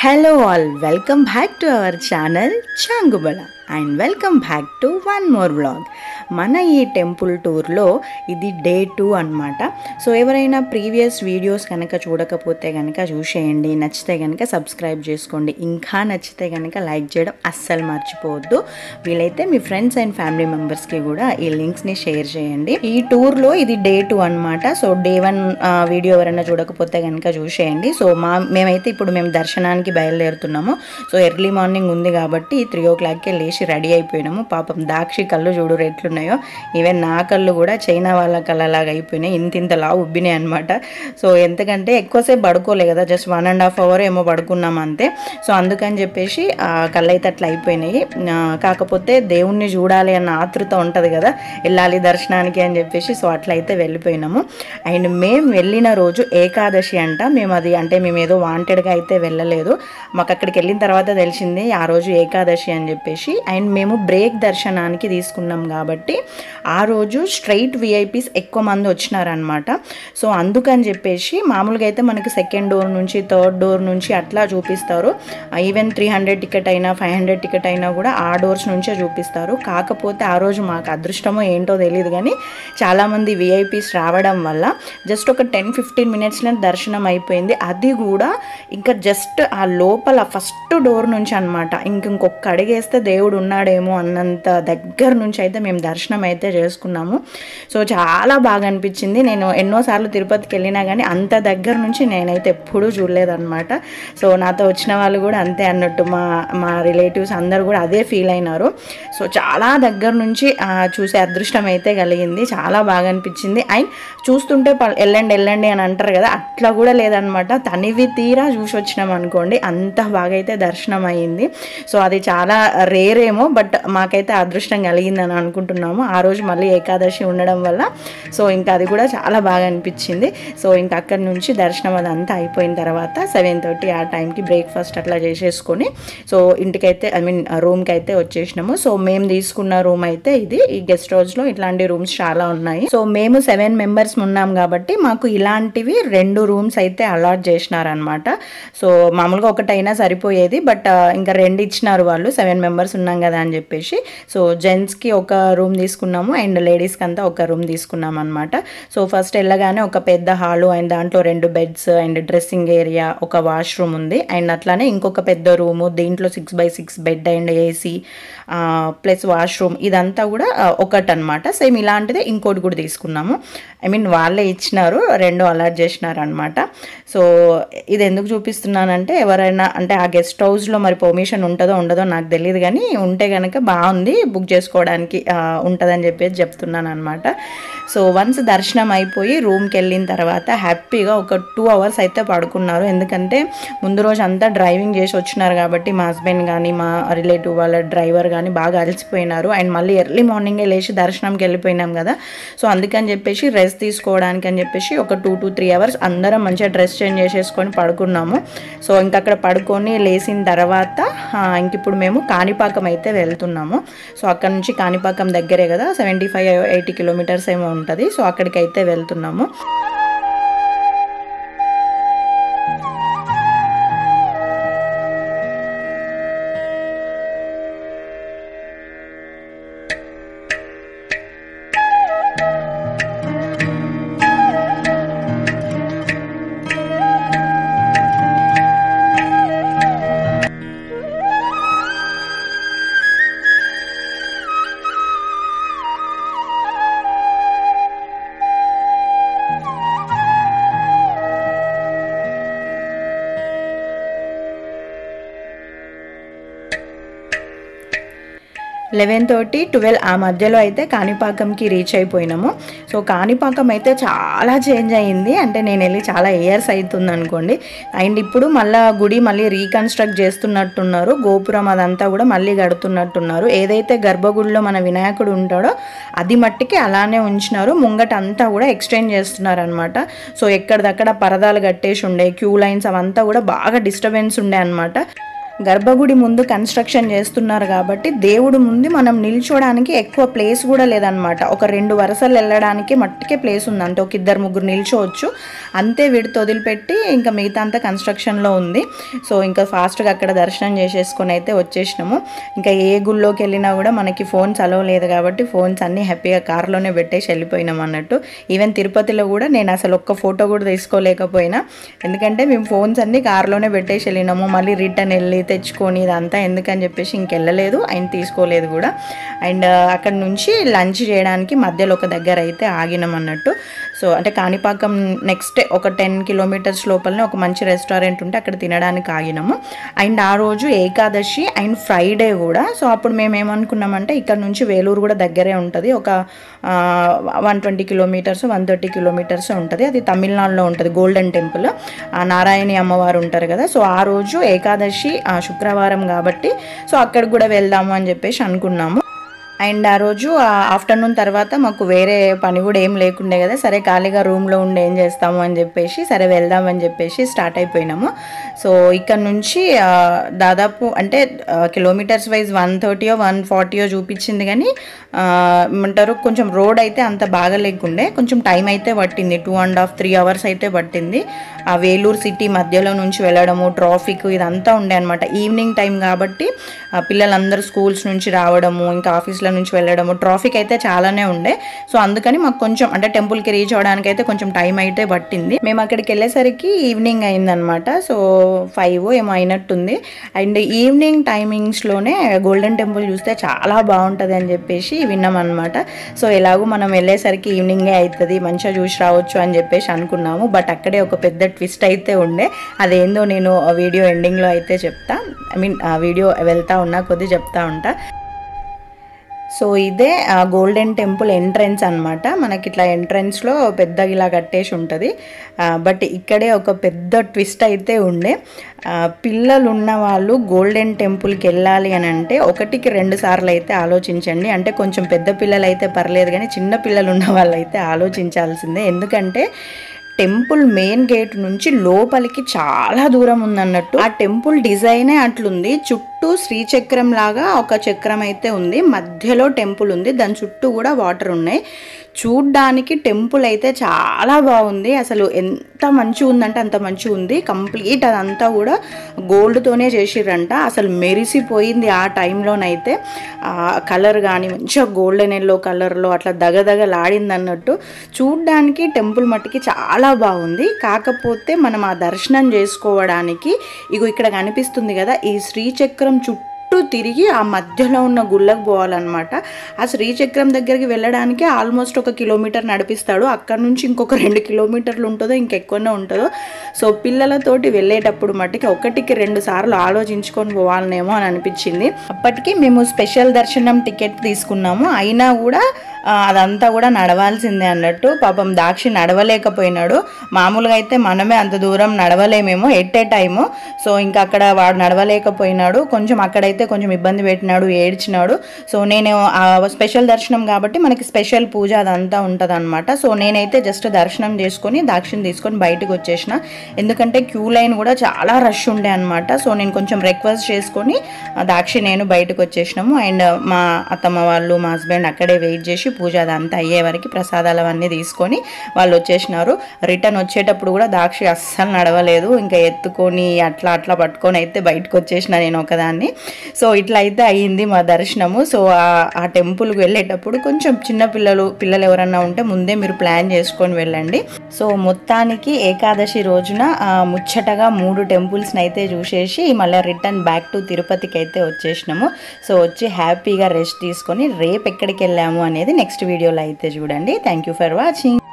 hello all welcome back to our channel Changubala and welcome back to one more vlog మన ఈ temple టూర్లో ఇది day two అనమాట so ఎవరైనా ప్రీవియస్ వీడియోస్ కనుక చూడకపోతే కనుక చూసేయండి నచ్చితే కనుక సబ్స్క్రైబ్ చేసుకోండి ఇంకా నచ్చితే కనుక లైక్ చేయడం అస్సలు మర్చిపోవద్దు వీలైతే మీ ఫ్రెండ్స్ అండ్ ఫ్యామిలీ మెంబర్స్కి కూడా ఈ లింక్స్ని షేర్ చేయండి ఈ టూర్లో ఇది డే టూ అనమాట సో డే వన్ వీడియో ఎవరైనా చూడకపోతే కనుక చూసేయండి సో మా మేమైతే ఇప్పుడు మేము దర్శనానికి బయలుదేరుతున్నాము సో ఎర్లీ మార్నింగ్ ఉంది కాబట్టి త్రీ ఓ క్లాక్కే లేచి రెడీ అయిపోయినాము పాపం దాక్షి కళ్ళు చూడు ఎట్లున్నాయో ఈవెన్ నా కళ్ళు కూడా చైనా వాళ్ళ కళ్ళలాగా అయిపోయినాయి ఇంత ఇంతలా ఉబ్బినాయి అనమాట సో ఎంతకంటే ఎక్కువసేపు పడుకోలే కదా just one and half hour ఏమో పడుకున్నాం అంతే సో అందుకని చెప్పేసి ఆ, కళ్ళు అయితే అట్లా అయిపోయినాయి ఆ, కాకపోతే దేవుణ్ణి చూడాలి అన్న ఆతృత ఉంటుంది కదా వెళ్ళాలి దర్శనానికి అని చెప్పేసి సో అట్లయితే వెళ్ళిపోయినాము అండ్ మేము వెళ్ళిన రోజు ఏకాదశి అంట మేము అది అంటే మేము ఏదో వాంటెడ్గా అయితే వెళ్ళలేదు మాకు అక్కడికి వెళ్ళిన తర్వాత తెలిసింది ఆ రోజు ఏకాదశి అని చెప్పేసి అండ్ మేము బ్రేక్ దర్శనానికి తీసుకున్నాం కాబట్టి ఆ రోజు స్ట్రైట్ విఐపీస్ ఎక్కువ మంది వచ్చినారనమాట సో అందుకని చెప్పేసి మామూలుగా అయితే మనకి సెకండ్ డోర్ నుంచి థర్డ్ డోర్ నుంచి అట్లా చూపిస్తారు ఈవెన్ త్రీ హండ్రెడ్ టికెట్ అయినా ఫైవ్ హండ్రెడ్ టికెట్ అయినా కూడా ఆ డోర్స్ నుంచే చూపిస్తారు కాకపోతే ఆ రోజు మాకు అదృష్టమో ఏంటో తెలియదు కానీ చాలామంది విఐపీస్ రావడం వల్ల జస్ట్ ఒక టెన్ ఫిఫ్టీన్ మినిట్స్లో దర్శనం అయిపోయింది అది కూడా ఇంకా జస్ట్ ఆ లోపల ఫస్ట్ డోర్ నుంచి అనమాట ఇంక ఇంకొక అడిగేస్తే దేవుడు ఉన్నాడేమో అన్నంత దగ్గర నుంచి అయితే మేము దర్శనం అయితే చేసుకున్నాము సో చాలా బాగా అనిపించింది నేను ఎన్నోసార్లు తిరుపతికి వెళ్ళినా కానీ అంత దగ్గర నుంచి నేనైతే ఎప్పుడూ చూడలేదన్నమాట సో నాతో వచ్చిన వాళ్ళు కూడా అంతే అన్నట్టు మా మా రిలేటివ్స్ అందరూ కూడా అదే ఫీల్ అయినారు సో చాలా దగ్గర నుంచి ఆ, చూసే అదృష్టం అయితే కలిగింది చాలా బాగా అనిపించింది అండ్ చూస్తుంటే ప- వెళ్ళండి వెళ్ళండి అని అంటారు కదా అట్లా కూడా లేదనమాట తనివి తీరా చూసి వచ్చినాం అనుకోండి అంత బాగా అయితే దర్శనం అయ్యింది సో అది చాలా రేర్ ఏమో బట్ మాకైతే అదృష్టం కలిగిందని అనుకుంటున్నాము ఆ రోజు మళ్ళీ ఏకాదశి ఉండడం వల్ల సో ఇంకా అది కూడా చాలా బాగా అనిపించింది సో ఇంకా అక్కడి నుంచి దర్శనం అదంతా అయిపోయిన తర్వాత సెవెన్ థర్టీ ఆ టైంకి బ్రేక్ఫాస్ట్ అట్లా చేసేసుకొని సో ఇంటికైతే ఐ మీన్ రూమ్కి అయితే వచ్చేసినాము సో మేము తీసుకున్న రూమ్ అయితే ఇది ఈ గెస్ట్ హౌస్లో ఇట్లాంటి రూమ్స్ చాలా ఉన్నాయి సో మేము సెవెన్ మెంబర్స్ ఉన్నాం కాబట్టి మాకు ఇలాంటివి రెండు రూమ్స్ అయితే అలాట్ చేసినారనమాట సో మామూలుగా ఒకటైనా సరిపోయేది బట్ ఇంకా రెండు ఇచ్చినారు వాళ్ళు సెవెన్ మెంబర్స్ ఉన్నాం కదా అని చెప్పేసి సో జెంట్స్కి ఒక రూమ్ తీసుకున్నాము అండ్ లేడీస్కి అంతా ఒక రూమ్ తీసుకున్నాం అనమాట సో ఫస్ట్ వెళ్ళగానే ఒక పెద్ద హాలు అండ్ దాంట్లో రెండు బెడ్స్ అండ్ డ్రెస్సింగ్ ఏరియా ఒక వాష్రూమ్ ఉంది అండ్ అట్లానే ఇంకొక పెద్ద రూము దీంట్లో six by six bed and AC plus washroom ఇదంతా కూడా ఒకటి అనమాట సేమ్ ఇలాంటిదే ఇంకోటి కూడా తీసుకున్నాము ఐ మీన్ వాళ్ళే ఇచ్చినారు రెండు అలాట్ చేసినారు అనమాట సో ఇది ఎందుకు చూపిస్తున్నానంటే ఎవరైనా అంటే ఆ గెస్ట్ హౌస్లో మరి పర్మిషన్ ఉంటుందో ఉండదో నాకు తెలియదు కానీ ఉంటే కనుక బాగుంది బుక్ చేసుకోవడానికి ఆ, ఉంటుందని చెప్పేసి చెప్తున్నాను అనమాట సో వన్స్ దర్శనం అయిపోయి రూమ్కి వెళ్ళిన తర్వాత హ్యాపీగా ఒక టూ అవర్స్ అయితే పడుకున్నారు ఎందుకంటే ముందు రోజు అంతా డ్రైవింగ్ చేసి వచ్చినారు కాబట్టి మా హస్బెండ్ కానీ మా రిలేటివ్ వాళ్ళ డ్రైవర్ కానీ బాగా అలసిపోయినారు అండ్ మళ్ళీ ఎర్లీ మార్నింగే లేచి దర్శనంకి వెళ్ళిపోయినాం కదా సో అందుకని చెప్పేసి రెస్ట్ తీసుకోవడానికి అని చెప్పేసి ఒక టూ టు త్రీ అవర్స్ అందరం మంచిగా డ్రెస్ చేంజ్ చేసేసుకొని పడుకున్నాము సో ఇంకా అక్కడ పడుకొని లేచిన తర్వాత ఆ, ఇంక ఇప్పుడు మేము కాణిపాకం అయితే వెళ్తున్నాము సో అక్కడ నుంచి కాణిపాకం దగ్గరే కదా సెవెంటీ ఫైవ్ ఎయిటీ కిలోమీటర్స్ ఏమో ఉంటుంది సో అక్కడికి అయితే వెళ్తున్నాము లెవెన్ థర్టీ ట్వెల్వ్ ఆ మధ్యలో అయితే కాణిపాకంకి రీచ్ అయిపోయినాము సో కాణిపాకం అయితే చాలా చేంజ్ అయ్యింది అంటే నేను వెళ్ళి చాలా ఇయర్స్ అవుతుంది అనుకోండి అండ్ ఇప్పుడు మళ్ళీ గుడి మళ్ళీ రీకన్స్ట్రక్ట్ చేస్తున్నట్టున్నారు గోపురం అదంతా కూడా మళ్ళీ కడుతున్నట్టున్నారు ఏదైతే గర్భగుడిలో మన వినాయకుడు ఉంటాడో అది మట్టికి అలానే ఉంచినారు ముంగట అంతా కూడా ఎక్స్టెండ్ చేస్తున్నారు అనమాట సో ఎక్కడిదక్కడ పరదాలు కట్టేసి ఉండే క్యూ లైన్స్ అవంతా కూడా బాగా డిస్టర్బెన్స్ ఉండే అనమాట గర్భగుడి ముందు కన్స్ట్రక్షన్ చేస్తున్నారు కాబట్టి దేవుడు ముందు మనం నిల్చోడానికి ఎక్కువ ప్లేస్ కూడా లేదనమాట ఒక రెండు వరుసలు వెళ్ళడానికి మట్టుకే ప్లేస్ ఉంది అంతే ఒక ఇద్దరు ముగ్గురు నిల్చోవచ్చు అంతే వీడితో వదిలిపెట్టి ఇంకా మిగతా అంతా కన్స్ట్రక్షన్లో ఉంది సో ఇంకా ఫాస్ట్గా అక్కడ దర్శనం చేసేసుకొని అయితే వచ్చేసినాము ఇంకా ఏ గుళ్ళోకి వెళ్ళినా కూడా మనకి ఫోన్స్ అలవ్ లేదు కాబట్టి ఫోన్స్ అన్నీ హ్యాపీగా కార్లోనే పెట్టేసి వెళ్ళిపోయినాం అన్నట్టు ఈవెన్ తిరుపతిలో కూడా నేను అసలు ఒక్క ఫోటో కూడా తీసుకోలేకపోయినా ఎందుకంటే మేము ఫోన్స్ అన్నీ కార్లోనే పెట్టేసి వెళ్ళినాము మళ్ళీ రిటర్న్ వెళ్ళి తెచ్చుకొని ఇదంతా ఎందుకని చెప్పేసి ఇంకెళ్ళలేదు ఆయన తీసుకోలేదు కూడా అండ్ అక్కడ నుంచి లంచ్ చేయడానికి మధ్యలో ఒక దగ్గర అయితే ఆగినాం అన్నట్టు సో అంటే కాణిపాకం నెక్స్ట్ ఒక టెన్ కిలోమీటర్స్ లోపలనే ఒక మంచి రెస్టారెంట్ ఉంటే అక్కడ తినడానికి ఆగినాము అండ్ ఆ రోజు ఏకాదశి అండ్ ఫ్రైడే కూడా సో అప్పుడు మేము ఏమనుకున్నామంటే ఇక్కడ నుంచి వేలూరు కూడా దగ్గరే ఉంటుంది ఒక one twenty kilometres one thirty kilometres ఉంటుంది అది తమిళనాడులో ఉంటుంది గోల్డెన్ టెంపుల్ ఆ నారాయణి అమ్మవారు ఉంటారు కదా సో ఆ రోజు ఏకాదశి ఆ శుక్రవారం కాబట్టి సో అక్కడికి కూడా వెళ్దాము అని చెప్పేసి అనుకున్నాము అండ్ ఆ రోజు ఆఫ్టర్నూన్ తర్వాత మాకు వేరే పని కూడా ఏం లేకుండే కదా సరే ఖాళీగా రూమ్లో ఉండి ఏం చేస్తాము అని చెప్పేసి సరే వెళ్దామని చెప్పేసి స్టార్ట్ అయిపోయినాము సో ఇక్కడ నుంచి ఆ, దాదాపు అంటే కిలోమీటర్స్ వైజ్ వన్ థర్టీయో వన్ ఫార్టీయో చూపించింది కానీ ఆ, ఏమంటారు కొంచెం రోడ్ అయితే అంత బాగా లేకుండే కొంచెం టైం అయితే పట్టింది two and half three hours అయితే పట్టింది ఆ వేలూరు సిటీ మధ్యలో నుంచి వెళ్ళడము ట్రాఫిక్ ఇదంతా ఉండే అనమాట ఈవినింగ్ టైం కాబట్టి ఆ, పిల్లలందరూ స్కూల్స్ నుంచి రావడము ఇంకా ఆఫీస్ల నుంచి వెళ్ళడము ట్రాఫిక్ అయితే చాలానే ఉండే సో అందుకని మాకు కొంచెం అంటే టెంపుల్కి రీచ్ అవ్వడానికి అయితే కొంచెం టైం అయితే పట్టింది మేము అక్కడికి వెళ్ళేసరికి ఈవినింగ్ అయిందనమాట సో ఫైవ్ ఏమో అయినట్టుంది అండ్ ఈవినింగ్ టైమింగ్స్లోనే గోల్డెన్ టెంపుల్ చూస్తే చాలా బాగుంటుంది అని చెప్పేసి విన్నాం అనమాట సో ఎలాగో మనం వెళ్ళేసరికి ఈవినింగే అవుతుంది మంచిగా చూసి రావచ్చు అని చెప్పేసి అనుకున్నాము బట్ అక్కడే ఒక పెద్ద ట్విస్ట్ అయితే ఉండే అదేందో నేను వీడియో ఎండింగ్లో అయితే చెప్తా ఐ మీన్ ఆ వీడియో వెళ్తా ఉన్నా కొద్ది చెప్తా ఉంటా సో ఇదే ఆ గోల్డెన్ టెంపుల్ ఎంట్రన్స్ అన్నమాట మనకి ఇట్లా ఎంట్రన్స్లో పెద్దగా ఇలా కట్టేసి ఉంటుంది బట్ ఇక్కడే ఒక పెద్ద ట్విస్ట్ అయితే ఉండే ఆ, పిల్లలు ఉన్న వాళ్ళు గోల్డెన్ టెంపుల్కి వెళ్ళాలి అని అంటే ఒకటికి రెండు సార్లు అయితే ఆలోచించండి అంటే కొంచెం పెద్ద పిల్లలు అయితే పర్లేదు కానీ చిన్న పిల్లలు ఉన్న వాళ్ళు అయితే ఆలోచించాల్సిందే ఎందుకంటే టెంపుల్ మెయిన్ గేట్ నుంచి లోపలికి చాలా దూరం ఉందన్నట్టు ఆ టెంపుల్ డిజైనే అట్లుంది చుట్టూ శ్రీచక్రం లాగా ఒక చక్రం అయితే ఉంది మధ్యలో టెంపుల్ ఉంది దాని చుట్టూ కూడా వాటర్ ఉన్నాయి చూడ్డానికి టెంపుల్ అయితే చాలా బాగుంది అసలు ఎంత మంచిగా ఉందంటే అంత మంచిగా ఉంది కంప్లీట్ అదంతా కూడా గోల్డ్తోనే చేసిర్రంట అసలు మెరిసిపోయింది ఆ టైంలోనైతే ఆ కలర్ కానీ మంచిగా గోల్డెన్ ఎల్లో కలర్లో అట్లా దగదగలాడింది అన్నట్టు చూడ్డానికి టెంపుల్ మట్టికి చాలా బాగుంది కాకపోతే మనం ఆ దర్శనం చేసుకోవడానికి ఇగో ఇక్కడ కనిపిస్తుంది కదా ఈ శ్రీచక్రం చుట్టూ తిరిగి ఆ మధ్యలో ఉన్న గుళ్ళకు పోవాలన్నమాట ఆ శ్రీచక్రం దగ్గరికి వెళ్ళడానికి ఆల్మోస్ట్ ఒక కిలోమీటర్ నడిపిస్తాడు అక్కడ నుంచి ఇంకొక రెండు కిలోమీటర్లు ఉంటుందో ఇంకెక్కువనే ఉంటుందో సో పిల్లలతోటి వెళ్ళేటప్పుడు మట్టుకి ఒకటికి రెండు సార్లు ఆలోచించుకొని పోవాలనేమో అని అనిపించింది అప్పటికి మేము స్పెషల్ దర్శనం టికెట్ తీసుకున్నాము అయినా కూడా ఆ, అదంతా కూడా నడవాల్సిందే అన్నట్టు పాపం దాక్షి నడవలేకపోయినాడు మామూలుగా అయితే మనమే అంత దూరం నడవలేమేమో ఎట్ ఏ టైము సో ఇంకా అక్కడ వాడు నడవలేకపోయినాడు కొంచెం అక్కడైతే కొంచెం ఇబ్బంది పెట్టినాడు ఏడ్చినాడు సో నేను ఆ స్పెషల్ దర్శనం కాబట్టి మనకి స్పెషల్ పూజ అదంతా ఉంటుంది సో నేనైతే జస్ట్ దర్శనం చేసుకొని దాక్షిని తీసుకొని బయటకు వచ్చేసిన ఎందుకంటే క్యూ లైన్ కూడా చాలా రష్ ఉండే అనమాట సో నేను కొంచెం రిక్వెస్ట్ చేసుకొని ఆ దాక్షి నేను బయటకు వచ్చేసినాము అండ్ మా అత్తమ్మ వాళ్ళు మా హస్బెండ్ అక్కడే వెయిట్ చేసి పూజ అదంతా అయ్యే వరకు ప్రసాదాలు అవన్నీ తీసుకొని వాళ్ళు వచ్చేసినారు రిటర్న్ వచ్చేటప్పుడు కూడా దాక్షి అస్సలు నడవలేదు ఇంకా ఎత్తుకొని అట్లా అట్లా పట్టుకొని అయితే బయటకు వచ్చేసిన నేను ఒకదాన్ని సో ఇట్లా అయితే అయ్యింది మా దర్శనము సో ఆ- ఆ టెంపుల్కి వెళ్ళేటప్పుడు కొంచెం చిన్న పిల్లలు పిల్లలు ఎవరన్నా ఉంటే ముందే మీరు ప్లాన్ చేసుకొని వెళ్ళండి సో మొత్తానికి ఏకాదశి రోజున ఆ, ముచ్చటగా మూడు టెంపుల్స్ని అయితే చూసేసి మళ్ళీ రిటర్న్ బ్యాక్ టు తిరుపతికి అయితే వచ్చేసినాము సో వచ్చి హ్యాపీగా రెస్ట్ తీసుకొని రేపు ఎక్కడికి వెళ్ళాము అనేది నెక్స్ట్ వీడియోలో అయితే చూడండి థ్యాంక్ యూ ఫర్ వాచింగ్